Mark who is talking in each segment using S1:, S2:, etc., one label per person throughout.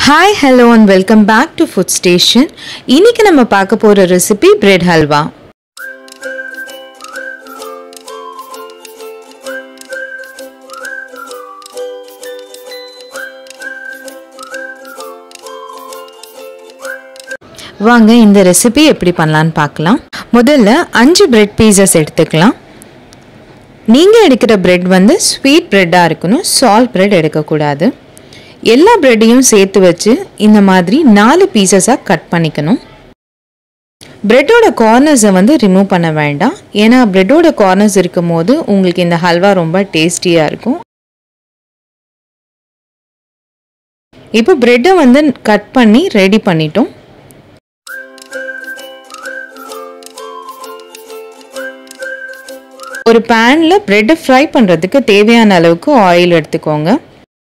S1: hi hello and welcome back to food station இன்னைக்கு நம்ம பார்க்க போகிற ரெசிபி பிரெட் ஹல்வா வாங்க இந்த ரெசிபி எப்படி பண்ணலான்னு பார்க்கலாம் முதல்ல அஞ்சு பிரெட் பீசஸ் எடுத்துக்கலாம் நீங்கள் எடுக்கிற பிரெட் வந்து ஸ்வீட் ப்ரெட்டாக இருக்கணும் சால்ட் பிரெட் எடுக்கக்கூடாது எல்லா ப்ரெட்டையும் சேர்த்து வச்சு இந்த மாதிரி நாலு பீசஸாக கட் பண்ணிக்கணும் ப்ரெட்டோட கார்னர்ஸை வந்து ரிமூவ் பண்ண வேண்டாம் ஏன்னா ப்ரெட்டோட கார்னர்ஸ் இருக்கும் போது உங்களுக்கு இந்த ஹல்வா ரொம்ப டேஸ்டியாக இருக்கும் இப்போ ப்ரெட்டை வந்து கட் பண்ணி ரெடி பண்ணிட்டோம் ஒரு பேனில் ப்ரெட்டை ஃப்ரை பண்ணுறதுக்கு தேவையான அளவுக்கு ஆயில் எடுத்துக்கோங்க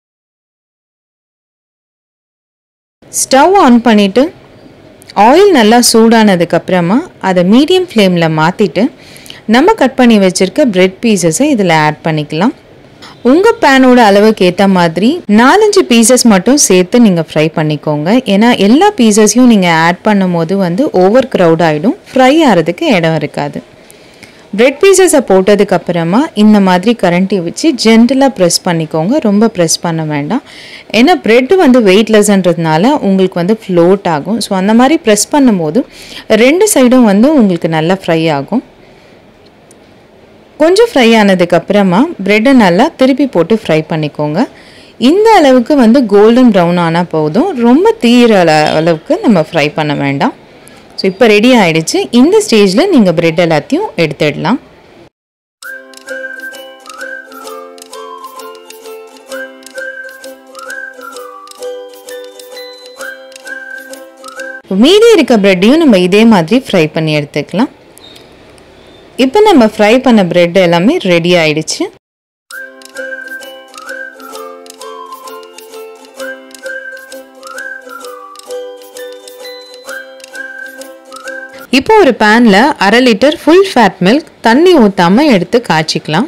S1: ஸ்டவ் ஆன் பண்ணிவிட்டு ஆயில் நல்லா சூடானதுக்கப்புறமா அதை மீடியம் ஃப்ளேமில் மாற்றிட்டு நம்ம கட் பண்ணி வச்சுருக்க ப்ரெட் பீசஸை இதில் ஆட் பண்ணிக்கலாம் உங்கள் பேனோட அளவுக்கு ஏற்ற மாதிரி நாலஞ்சு பீசஸ் மட்டும் சேர்த்து நீங்கள் ஃப்ரை பண்ணிக்கோங்க ஏன்னா எல்லா பீசஸையும் நீங்கள் ஆட் பண்ணும் போது வந்து ஓவர் க்ரௌட் ஆகிடும் ஃப்ரை ஆகிறதுக்கு இடம் இருக்காது பிரெட் பீசஸை போட்டதுக்கப்புறமா இந்த மாதிரி கரண்டி வச்சு ஜென்டலாக ப்ரெஸ் பண்ணிக்கோங்க ரொம்ப ப்ரெஸ் பண்ண வேண்டாம் ஏன்னா ப்ரெட்டு வந்து வெயிட்லெஸ்ன்றதுனால உங்களுக்கு வந்து ஃப்ளோட் ஆகும் ஸோ அந்த மாதிரி ப்ரெஸ் பண்ணும்போது ரெண்டு சைடும் வந்து உங்களுக்கு நல்லா ஃப்ரை ஆகும் கொஞ்சம் ஃப்ரை ஆனதுக்கப்புறமா ப்ரெட்டை நல்லா திருப்பி போட்டு ஃப்ரை பண்ணிக்கோங்க இந்த அளவுக்கு வந்து கோல்டன் ப்ரௌன் ஆனால் போதும் ரொம்ப தீர அளவுக்கு நம்ம ஃப்ரை பண்ண வேண்டாம் ஸோ இப்போ ரெடி ஆகிடுச்சு இந்த ஸ்டேஜில் நீங்கள் ப்ரெட் எல்லாத்தையும் எடுத்துடலாம் மீதி இருக்க ப்ரெட்டையும் நம்ம இதே மாதிரி ஃப்ரை பண்ணி எடுத்துக்கலாம் இப்போ நம்ம ஃப்ரை பண்ண ப்ரெட் எல்லாமே ரெடி ஆயிடுச்சு இப்போ ஒரு பேனில் அரை லிட்டர் ஃபுல் ஃபேட் மில்க் தண்ணி ஊற்றாமல் எடுத்து காய்ச்சிக்கலாம்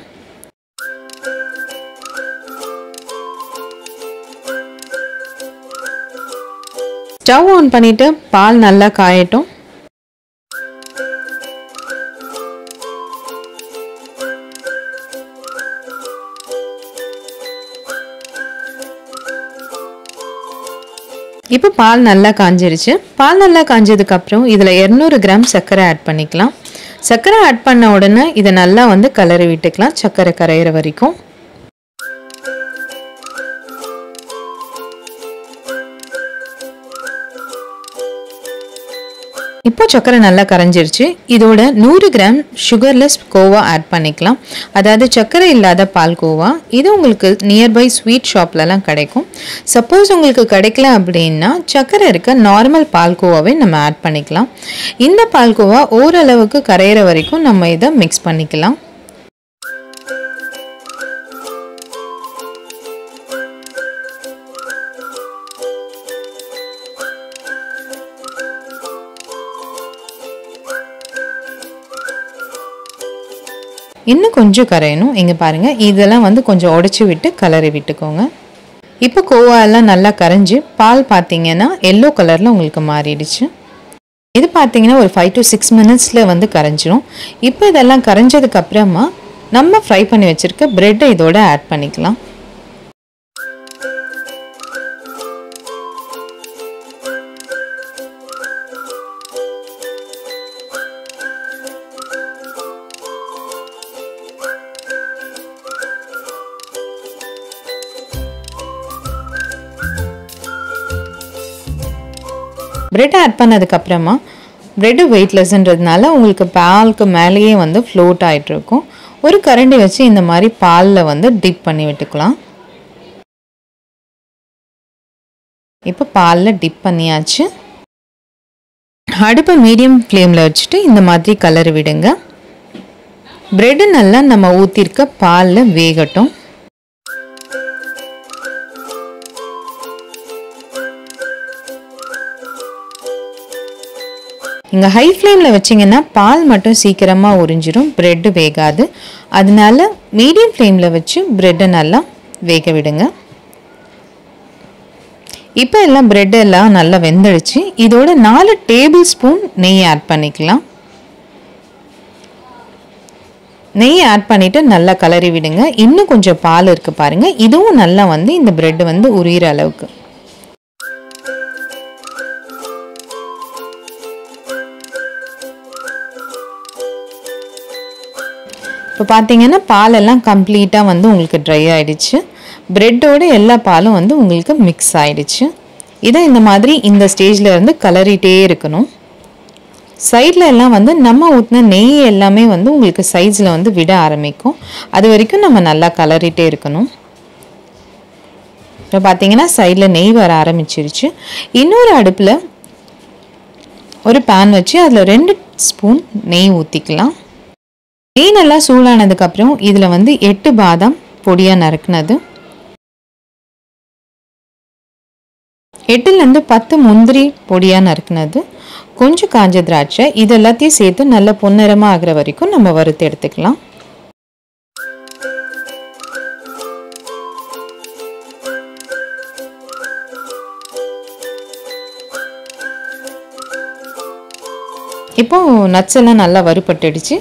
S1: ஸ்டவ் ஆன் பண்ணிவிட்டு பால் நல்லா காயட்டும் இப்போ பால் நல்லா காஞ்சிருச்சு பால் நல்லா காஞ்சதுக்கப்புறம் இதில் இரநூறு கிராம் சர்க்கரை ஆட் பண்ணிக்கலாம் சர்க்கரை ஆட் பண்ண உடனே இதை நல்லா வந்து கலரி விட்டுக்கலாம் சர்க்கரை கரையிற வரைக்கும் இப்போ சர்க்கரை நல்லா கரைஞ்சிருச்சு இதோட நூறு கிராம் சுகர்லெஸ் கோவா ஆட் பண்ணிக்கலாம் அதாவது சர்க்கரை இல்லாத பால் கோவா இது உங்களுக்கு நியர்பை ஸ்வீட் ஷாப்லலாம் கிடைக்கும் சப்போஸ் உங்களுக்கு கிடைக்கல அப்படின்னா சர்க்கரை இருக்க நார்மல் பால்கோவாவே நம்ம ஆட் பண்ணிக்கலாம் இந்த பால்கோவா ஓரளவுக்கு கரையிற வரைக்கும் நம்ம இதை மிக்ஸ் பண்ணிக்கலாம் இன்னும் கொஞ்சம் கரையணும் இங்கே பாருங்கள் இதெல்லாம் வந்து கொஞ்சம் உடச்சி விட்டு கலரி விட்டுக்கோங்க இப்போ கோவா எல்லாம் நல்லா கரைஞ்சி பால் பார்த்தீங்கன்னா எல்லோ கலரில் உங்களுக்கு மாறிடுச்சு இது பார்த்தீங்கன்னா ஒரு ஃபைவ் டு சிக்ஸ் மினிட்ஸில் வந்து கரைஞ்சிரும் இப்போ இதெல்லாம் கரைஞ்சதுக்கு அப்புறமா நம்ம ஃப்ரை பண்ணி வச்சுருக்க ப்ரெட்டை இதோட ஆட் பண்ணிக்கலாம் ப்ரெட் ஆட் பண்ணதுக்கப்புறமா ப்ரெட்டு வெயிட்லெஸ்ன்றதுனால உங்களுக்கு பாலுக்கு மேலேயே வந்து ஃப்ளோட் ஆகிட்ருக்கும் ஒரு கரண்டி வச்சு இந்த மாதிரி பாலில் வந்து டிப் பண்ணி விட்டுக்கலாம் இப்போ பாலில் டிப் பண்ணியாச்சு அடுப்பை மீடியம் ஃப்ளேமில் வச்சுட்டு இந்த மாதிரி கலர் விடுங்க ப்ரெட்டு நல்லா நம்ம ஊற்றிருக்க பாலில் வேகட்டும் இங்கே ஹை ஃப்ளேமில் வச்சிங்கன்னா பால் மட்டும் சீக்கிரமாக உறிஞ்சிரும் ப்ரெட்டு வேகாது அதனால மீடியம் ஃப்ளேமில் வச்சு ப்ரெட்டை நல்லா வேக விடுங்க இப்போ எல்லாம் பிரெட் எல்லாம் நல்லா வெந்துடுச்சு இதோட நாலு டேபிள் ஸ்பூன் நெய் ஆட் பண்ணிக்கலாம் நெய் ஆட் பண்ணிவிட்டு நல்லா கலரி விடுங்க இன்னும் கொஞ்சம் பால் இருக்குது பாருங்கள் இதுவும் நல்லா வந்து இந்த பிரெட் வந்து உரியிற அளவுக்கு இப்போ பார்த்தீங்கன்னா பாலெல்லாம் கம்ப்ளீட்டாக வந்து உங்களுக்கு ட்ரை ஆகிடுச்சு ப்ரெட்டோட எல்லா பாலும் வந்து உங்களுக்கு மிக்ஸ் ஆகிடுச்சு இதை இந்த மாதிரி இந்த ஸ்டேஜில் இருந்து கலரிட்டே இருக்கணும் சைடில் எல்லாம் வந்து நம்ம ஊற்றின நெய் எல்லாமே வந்து உங்களுக்கு சைஸில் வந்து விட ஆரம்பிக்கும் அது வரைக்கும் நம்ம நல்லா கலரிட்டே இருக்கணும் இப்போ பார்த்தீங்கன்னா சைடில் நெய் வர ஆரம்பிச்சிருச்சு இன்னொரு அடுப்பில் ஒரு பேன் வச்சு அதில் ரெண்டு ஸ்பூன் நெய் ஊற்றிக்கலாம் நெய் நல்லா சூடானதுக்கப்புறம் இதில் வந்து எட்டு பாதாம் பொடியாக நறுக்குனது எட்டுலேருந்து பத்து முந்திரி பொடியாக நறுக்குனது கொஞ்சம் காஞ்ச திராட்சை இது எல்லாத்தையும் சேர்த்து நல்ல பொன்னிறமாக ஆகிற வரைக்கும் நம்ம வறுத்து எடுத்துக்கலாம் இப்போ நட்ஸ் எல்லாம் நல்லா வறுபட்டுடுச்சு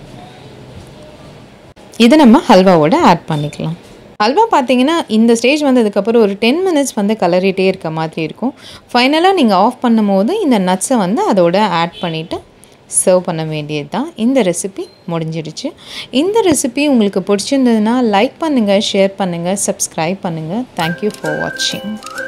S1: இதை நம்ம ஹல்வாவோட ஆட் பண்ணிக்கலாம் ஹல்வா பார்த்தீங்கன்னா இந்த ஸ்டேஜ் வந்ததுக்கப்புறம் ஒரு டென் மினிட்ஸ் வந்து கலரிட்டே இருக்க மாதிரி இருக்கும் ஃபைனலாக நீங்கள் ஆஃப் பண்ணும் போது இந்த நட்ஸை வந்து அதோட ஆட் பண்ணிவிட்டு சர்வ் பண்ண வேண்டியது தான் இந்த ரெசிபி முடிஞ்சிடுச்சு இந்த ரெசிபி உங்களுக்கு பிடிச்சிருந்ததுன்னா லைக் பண்ணுங்கள் ஷேர் பண்ணுங்கள் சப்ஸ்கிரைப் பண்ணுங்கள் தேங்க்யூ ஃபார் வாட்சிங்